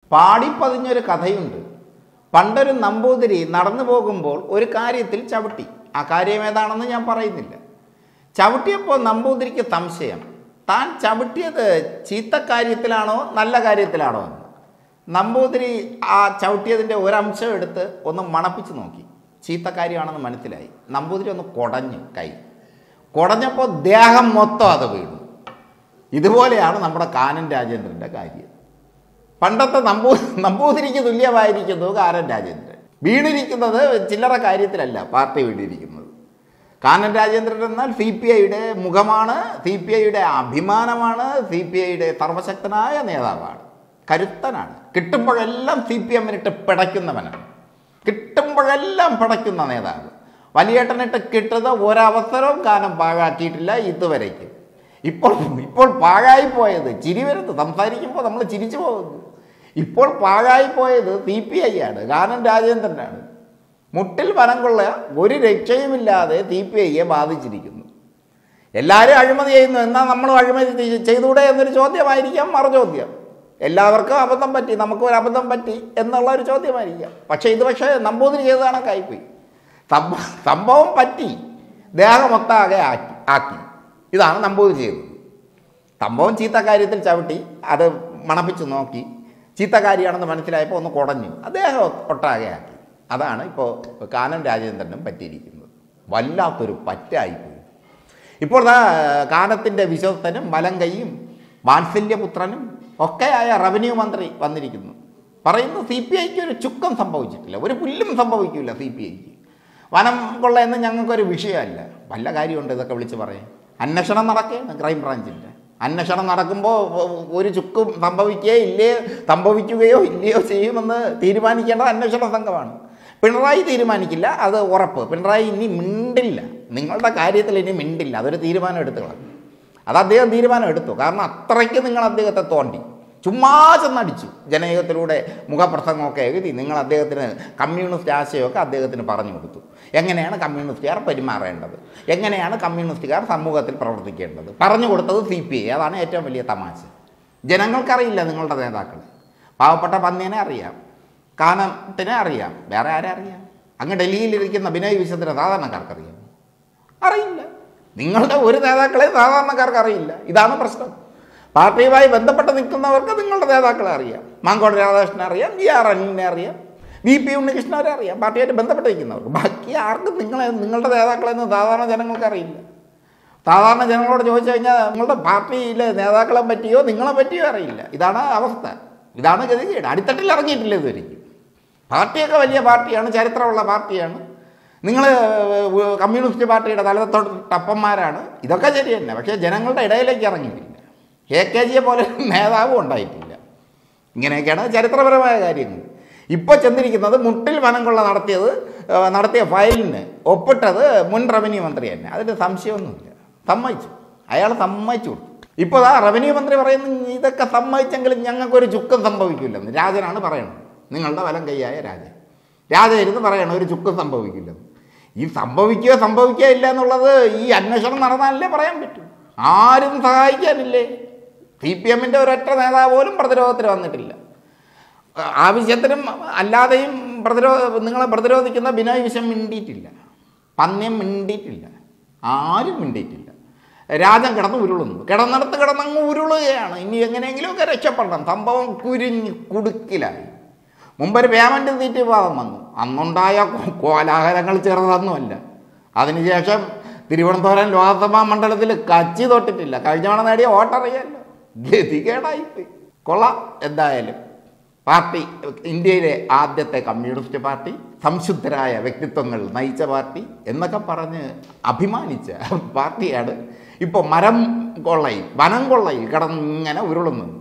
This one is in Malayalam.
പാടിപ്പതിഞ്ഞൊരു കഥയുണ്ട് പണ്ടൊരു നമ്പൂതിരി നടന്നു പോകുമ്പോൾ ഒരു കാര്യത്തിൽ ചവിട്ടി ആ കാര്യം ഏതാണെന്ന് ഞാൻ പറയുന്നില്ല ചവിട്ടിയപ്പോൾ നമ്പൂതിരിക്ക് സംശയം താൻ ചവിട്ടിയത് ചീത്ത കാര്യത്തിലാണോ നല്ല കാര്യത്തിലാണോ എന്ന് നമ്പൂതിരി ആ ചവിട്ടിയതിൻ്റെ ഒരംശം എടുത്ത് ഒന്ന് മണപ്പിച്ച് നോക്കി ചീത്ത കാര്യമാണെന്ന് മനസ്സിലായി നമ്പൂതിരി ഒന്ന് കുടഞ്ഞു കൈ കുടഞ്ഞപ്പോൾ ദേഹം മൊത്തം അത് വീണു ഇതുപോലെയാണ് നമ്മുടെ കാനൻ രാജേന്ദ്രൻ്റെ കാര്യം പണ്ടത്തെ നമ്പൂ നമ്പൂതിരിക്ക് തുല്യമായിരിക്കുന്നു കാനൻ രാജേന്ദ്രൻ വീണിരിക്കുന്നത് ചില്ലറ കാര്യത്തിലല്ല പാർട്ടി വീണിരിക്കുന്നത് കാനൻ രാജേന്ദ്രൻ എന്നാൽ സി പി ഐയുടെ മുഖമാണ് സി പി ഐയുടെ അഭിമാനമാണ് സി പി ഐയുടെ സർവശക്തനായ നേതാവാണ് കരുത്തനാണ് കിട്ടുമ്പോഴെല്ലാം സി പി എമ്മിനിട്ട് പിടയ്ക്കുന്നവനാണ് കിട്ടുമ്പോഴെല്ലാം പിടയ്ക്കുന്ന നേതാവ് വലിയേട്ടനിട്ട് കിട്ടുന്ന ഒരവസരവും കാലം പാഴാക്കിയിട്ടില്ല ഇതുവരേക്കും ഇപ്പോൾ ഇപ്പോൾ പാഴായി പോയത് ചിരി വരുന്നു സംസാരിക്കുമ്പോൾ നമ്മൾ ചിരിച്ചു പോകുന്നു ഇപ്പോൾ പാഴായി പോയത് സി പി ഐ ആണ് കാനൻ രാജേന്ദ്രനാണ് മുട്ടിൽ വനം കൊള്ള ഒരു രക്ഷയുമില്ലാതെ സി പി ഐയെ ബാധിച്ചിരിക്കുന്നു എല്ലാവരും അഴിമതി ചെയ്യുന്നു എന്നാൽ നമ്മളും അഴിമതി ചെയ്- ചെയ്തുകൂടെ എന്നൊരു ചോദ്യമായിരിക്കാം മറുചോദ്യം എല്ലാവർക്കും അബദ്ധം പറ്റി നമുക്ക് ഒരു അബദ്ധം പറ്റി എന്നുള്ള ഒരു ചോദ്യമായിരിക്കാം പക്ഷേ ഇത് പക്ഷേ നമ്പൂതിരി ചെയ്തതാണ് കൈപ്പോയി സംഭ- സംഭവം പറ്റി ദേഹമൊത്താകെ ആക്കി ആക്കി ഇതാണ് നമ്പൂതിരി ചെയ്തത് സംഭവം ചീത്ത കാര്യത്തിൽ ചവിട്ടി അത് മണപ്പിച്ച് നോക്കി ചീത്ത കാര്യമാണെന്ന് മനസ്സിലായപ്പോൾ ഒന്ന് കുടഞ്ഞു അദ്ദേഹം ഒട്ടാകെ ആക്കി അതാണ് ഇപ്പോൾ കാനം രാജേന്ദ്രനും പറ്റിയിരിക്കുന്നത് വല്ലാത്തൊരു പറ്റായിപ്പോയി ഇപ്പോൾ ദാ കാനത്തിൻ്റെ വിശ്വസ്തനും വലങ്കയും വാത്സല്യപുത്രനും ഒക്കെയായ റവന്യൂ മന്ത്രി വന്നിരിക്കുന്നു പറയുന്നു സി പി ഐക്ക് ഒരു ചുക്കം സംഭവിച്ചിട്ടില്ല ഒരു പുല്ലും സംഭവിക്കില്ല സി പി ഐക്ക് വനം കൊള്ളയെന്ന് ഞങ്ങൾക്കൊരു വിഷയമല്ല വല്ല കാര്യമുണ്ട് ഇതൊക്കെ വിളിച്ച് പറയും അന്വേഷണം നടക്കുകയാണ് ക്രൈം ബ്രാഞ്ചിൻ്റെ അന്വേഷണം നടക്കുമ്പോൾ ഒരു ചുക്കും സംഭവിക്കുകയോ ഇല്ലേ സംഭവിക്കുകയോ ഇല്ലയോ ചെയ്യുമെന്ന് തീരുമാനിക്കേണ്ടത് അന്വേഷണ സംഘമാണ് പിണറായി തീരുമാനിക്കില്ല അത് ഉറപ്പ് പിണറായി ഇനി മിണ്ടില്ല നിങ്ങളുടെ കാര്യത്തിൽ ഇനി മിണ്ടില്ല അതൊരു തീരുമാനം എടുത്തു കളഞ്ഞു അത് അദ്ദേഹം തീരുമാനം എടുത്തു കാരണം അത്രയ്ക്ക് നിങ്ങൾ അദ്ദേഹത്തെ തോണ്ടി ചുമ്മാ ചെന്നടിച്ചു ജനയുഗത്തിലൂടെ മുഖപ്രസംഗമൊക്കെ എഴുതി നിങ്ങൾ അദ്ദേഹത്തിന് കമ്മ്യൂണിസ്റ്റ് ആശയമൊക്കെ അദ്ദേഹത്തിന് പറഞ്ഞു കൊടുത്തു എങ്ങനെയാണ് കമ്മ്യൂണിസ്റ്റുകാർ പെരുമാറേണ്ടത് എങ്ങനെയാണ് കമ്മ്യൂണിസ്റ്റുകാർ സമൂഹത്തിൽ പ്രവർത്തിക്കേണ്ടത് പറഞ്ഞു കൊടുത്തത് സി പി ഐ അതാണ് ഏറ്റവും വലിയ തമാശ ജനങ്ങൾക്കറിയില്ല നിങ്ങളുടെ നേതാക്കളെ പാവപ്പെട്ട പന്നീനെ അറിയാം കാനത്തിനെ അറിയാം വേറെ ആരെ അറിയാം അങ്ങ് ഡൽഹിയിലിരിക്കുന്ന ബിനോയ് വിശ്വത്തിനെ സാധാരണക്കാർക്കറിയാം അറിയില്ല നിങ്ങളുടെ ഒരു നേതാക്കളെ സാധാരണക്കാർക്ക് അറിയില്ല ഇതാണ് പ്രശ്നം പാർട്ടിയുമായി ബന്ധപ്പെട്ട് നിൽക്കുന്നവർക്ക് നിങ്ങളുടെ നേതാക്കളെ അറിയാം മാങ്കോട് രാധാകൃഷ്ണനെ അറിയാം ജി ആർ അനിലിനെ അറിയാം വി പി ഉണ്ണികൃഷ്ണവരെ അറിയാം പാർട്ടിയായിട്ട് ബന്ധപ്പെട്ട് നിൽക്കുന്നവർക്ക് ബാക്കി ആർക്കും നിങ്ങളെ നിങ്ങളുടെ നേതാക്കളെന്ന് സാധാരണ ജനങ്ങൾക്ക് അറിയില്ല സാധാരണ ജനങ്ങളോട് ചോദിച്ചു കഴിഞ്ഞാൽ നിങ്ങളുടെ പാർട്ടിയിലെ നേതാക്കളെ പറ്റിയോ നിങ്ങളെ പറ്റിയോ അറിയില്ല ഇതാണ് അവസ്ഥ ഇതാണ് ഗതികേട് അടിത്തട്ടിൽ ഇറങ്ങിയിട്ടില്ല ഇതുവരെയ്ക്കും പാർട്ടിയൊക്കെ വലിയ പാർട്ടിയാണ് ചരിത്രമുള്ള പാർട്ടിയാണ് നിങ്ങൾ കമ്മ്യൂണിസ്റ്റ് പാർട്ടിയുടെ തലത്തൊട്ടപ്പന്മാരാണ് ഇതൊക്കെ ശരി തന്നെ പക്ഷേ ജനങ്ങളുടെ ഇടയിലേക്ക് ഇറങ്ങിയിട്ടില്ല എ കെ ജിയെ പോലെ ഒരു നേതാവും ഉണ്ടായിട്ടില്ല ഇങ്ങനെയൊക്കെയാണ് ചരിത്രപരമായ കാര്യങ്ങൾ ഇപ്പോൾ ചെന്നിരിക്കുന്നത് മുട്ടിൽ വനം കൊള്ള നടത്തിയത് ആ, നടത്തിയ ഫയലിന് ഒപ്പിട്ടത് മുൻ റവന്യൂ മന്ത്രി തന്നെ അതിന് സംശയമൊന്നുമില്ല സമ്മതിച്ചു അയാൾ സമ്മതിച്ചു കൊടുത്തു ഇപ്പോൾ ആ റവന്യൂ മന്ത്രി പറയുന്നു ഇതൊക്കെ സമ്മതിച്ചെങ്കിലും ഞങ്ങൾക്കൊരു ചുക്കം സംഭവിക്കില്ലെന്ന് രാജനാണ് പറയണത് നിങ്ങളുടെ വലം കൈയായ രാജൻ രാജ ഇരുന്ന് പറയണം ഒരു ചുക്കം സംഭവിക്കില്ലെന്ന് ഈ സംഭവിക്കുകയോ സംഭവിക്കുകയോ ഇല്ല എന്നുള്ളത് ഈ അന്വേഷണം നടന്നാലല്ലേ പറയാൻ പറ്റൂ ആരും സഹായിക്കാനില്ലേ സി പി എമ്മിൻ്റെ ഒരൊറ്റ നേതാവ് പോലും പ്രതിരോധത്തിൽ വന്നിട്ടില്ല ആവശ്യത്തിനും അല്ലാതെയും പ്രതിരോധ നിങ്ങളെ പ്രതിരോധിക്കുന്ന ബിനോയ് വിശ്വം മിണ്ടിയിട്ടില്ല പന്ന്യം മിണ്ടിയിട്ടില്ല ആരും മിണ്ടിയിട്ടില്ല രാജൻ കിടന്ന് ഉരുളുന്നു കിടന്നിടത്ത് കിടന്നങ്ങ് ഉരുളുകയാണ് ഇനി എങ്ങനെയെങ്കിലുമൊക്കെ രക്ഷപ്പെടണം സംഭവം കുരിഞ്ഞ് കുടുക്കിലായി മുമ്പൊരു പേയ്മെൻറ്റ് തീറ്റ് വിവാദം വന്നു അന്നുണ്ടായ കോ- കോലാഹലങ്ങൾ ചെറുതൊന്നുമല്ല അതിനുശേഷം തിരുവനന്തപുരം ലോക്സഭാ മണ്ഡലത്തിൽ കച്ചി തൊട്ടിട്ടില്ല കഴിഞ്ഞ തവണ നേടിയ വോട്ടറിയാലോ ഗതികേടായിപ്പോയി കൊള്ളാം എന്തായാലും പാർട്ടി ഇന്ത്യയിലെ ആദ്യത്തെ കമ്മ്യൂണിസ്റ്റ് പാർട്ടി സംശുദ്ധരായ വ്യക്തിത്വങ്ങൾ നയിച്ച പാർട്ടി എന്നൊക്കെ പറഞ്ഞ് അഭിമാനിച്ച പാർട്ടിയാണ് ഇപ്പോൾ മരം കൊള്ളയിൽ വനം കൊള്ളയിൽ കിടന്നിങ്ങനെ ഉരുളുന്നത്